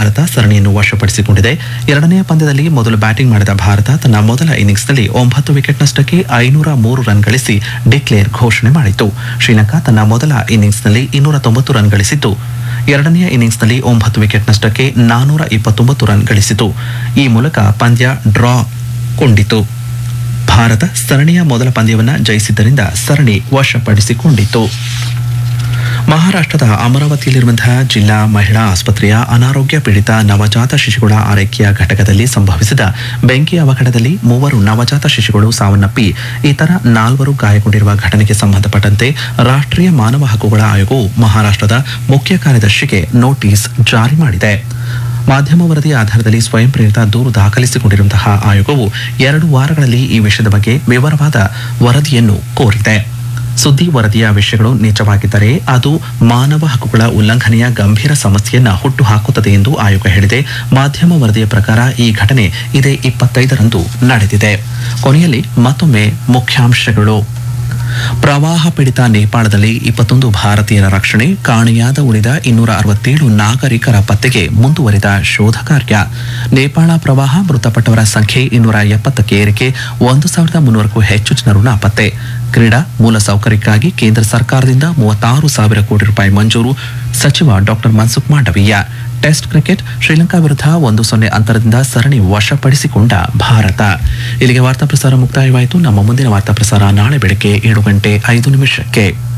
ಭಾರತ ಸರಣಿಯನ್ನು ವಶಪಡಿಸಿಕೊಂಡಿದೆ ಎರಡನೆಯ ಪಂದ್ಯದಲ್ಲಿ ಮೊದಲು ಬ್ಯಾಟಿಂಗ್ ಮಾಡಿದ ಭಾರತ ತನ್ನ ಮೊದಲ ಇನ್ನಿಂಗ್ಸ್ನಲ್ಲಿ ಒಂಬತ್ತು ವಿಕೆಟ್ ನಷ್ಟಕ್ಕೆ ಐನೂರ ಮೂರು ರನ್ ಗಳಿಸಿ ಡಿಕ್ಲೇರ್ ಘೋಷಣೆ ಮಾಡಿತು ಶ್ರೀಲಂಕಾ ತನ್ನ ಮೊದಲ ಇನ್ನಿಂಗ್ಸ್ನಲ್ಲಿ ಇನ್ನೂರ ತೊಂಬತ್ತು ರನ್ ಗಳಿಸಿದ್ದು ಎರಡನೆಯ ಇನ್ನಿಂಗ್ಸ್ನಲ್ಲಿ ಒಂಬತ್ತು ವಿಕೆಟ್ ನಷ್ಟಕ್ಕೆ ನಾನೂರ ಇಪ್ಪತ್ತೊಂಬತ್ತು ರನ್ ಗಳಿಸಿತು ಈ ಮೂಲಕ ಪಂದ್ಯ ಡ್ರಾ ಕೊಂಡಿತು ಭಾರತ ಸರಣಿಯ ಮೊದಲ ಪಂದ್ಯವನ್ನು ಜಯಿಸಿದ್ದರಿಂದ ಸರಣಿ ವಶಪಡಿಸಿಕೊಂಡಿತು ಮಹಾರಾಷ್ಟ್ರದ ಅಮರಾವತಿಯಲ್ಲಿರುವಂತಹ ಜಿಲ್ಲಾ ಮಹಿಳಾ ಆಸ್ಪತ್ರೆಯ ಅನಾರೋಗ್ಯ ಪೀಡಿತ ನವಜಾತ ಶಿಶುಗಳ ಆರೈಕೆಯ ಘಟಕದಲ್ಲಿ ಸಂಭವಿಸಿದ ಬೆಂಕಿ ಅವಘಡದಲ್ಲಿ ಮೂವರು ನವಜಾತ ಶಿಶುಗಳು ಸಾವನ್ನಪ್ಪಿ ಇತರ ನಾಲ್ವರು ಗಾಯಗೊಂಡಿರುವ ಘಟನೆಗೆ ಸಂಬಂಧಪಟ್ಟಂತೆ ರಾಷ್ಟ್ರೀಯ ಮಾನವ ಹಕ್ಕುಗಳ ಆಯೋಗವು ಮಹಾರಾಷ್ಟ್ರದ ಮುಖ್ಯ ಕಾರ್ಯದರ್ಶಿಗೆ ನೋಟಿಸ್ ಜಾರಿ ಮಾಡಿದೆ ಮಾಧ್ಯಮ ವರದಿ ಆಧಾರದಲ್ಲಿ ಸ್ವಯಂ ಪ್ರೇರಿತ ದೂರು ದಾಖಲಿಸಿಕೊಂಡಿರುವಂತಹ ಆಯೋಗವು ಎರಡು ವಾರಗಳಲ್ಲಿ ಈ ವಿಷಯದ ಬಗ್ಗೆ ವಿವರವಾದ ವರದಿಯನ್ನು ಕೋರಿದೆ ಸುದ್ದಿ ವರದಿಯ ವಿಷಯಗಳು ನಿಜವಾಗಿದ್ದರೆ ಅದು ಮಾನವ ಹಕ್ಕುಗಳ ಉಲ್ಲಂಘನೆಯ ಗಂಭೀರ ಸಮಸ್ಯೆಯನ್ನ ಹುಟ್ಟುಹಾಕುತ್ತದೆ ಎಂದು ಆಯೋಗ ಹೇಳಿದೆ ಮಾಧ್ಯಮ ವರದಿಯ ಪ್ರಕಾರ ಈ ಘಟನೆ ಇದೇ ಇಪ್ಪತ್ತೈದರಂದು ನಡೆದಿದೆ ಕೊನೆಯಲ್ಲಿ ಮತ್ತೊಮ್ಮೆ ಮುಖ್ಯಾಂಶಗಳು ಪ್ರವಾಹ ಪೀಡಿತ ನೇಪಾಳದಲ್ಲಿ ಇಪ್ಪತ್ತೊಂದು ಭಾರತೀಯರ ರಕ್ಷಣೆ ಕಾಣೆಯಾದ ಉಳಿದ ಇನ್ನೂರ ಅರವತ್ತೇಳು ನಾಗರಿಕರ ಪತ್ತೆಗೆ ಮುಂದುವರಿದ ಶೋಧ ಕಾರ್ಯ ನೇಪಾಳ ಪ್ರವಾಹ ಮೃತಪಟ್ಟವರ ಸಂಖ್ಯೆ ಇನ್ನೂರ ಎಪ್ಪತ್ತಕ್ಕೆ ಏರಿಕೆ ಒಂದು ಸಾವಿರದ ಮುನ್ನೂರಕ್ಕೂ ಹೆಚ್ಚು ಜನರು ನಾಪತ್ತೆ ಕ್ರೀಡಾ ಮೂಲಸೌಕರ್ಯಕ್ಕಾಗಿ ಕೇಂದ್ರ ಸರ್ಕಾರದಿಂದ ಮೂವತ್ತಾರು ಸಾವಿರ ಕೋಟಿ ರೂಪಾಯಿ ಮಂಜೂರು ಸಚಿವ doctor Mansukh Mandaviya test cricket Sri Lanka ವಿರುದ್ಧ ಒಂದು ಸೊನ್ನೆ ಅಂತರದಿಂದ ಸರಣಿ ವಶಪಡಿಸಿಕೊಂಡ ಭಾರತ ಇಲ್ಲಿಗೆ ವಾರ್ತಾ ಪ್ರಸಾರ ಮುಕ್ತಾಯವಾಯಿತು ನಮ್ಮ ಮುಂದಿನ ವಾರ್ತಾ ಪ್ರಸಾರ ನಾಳೆ ಬೆಳಗ್ಗೆ ಏಳು ಗಂಟೆ ಐದು ನಿಮಿಷಕ್ಕೆ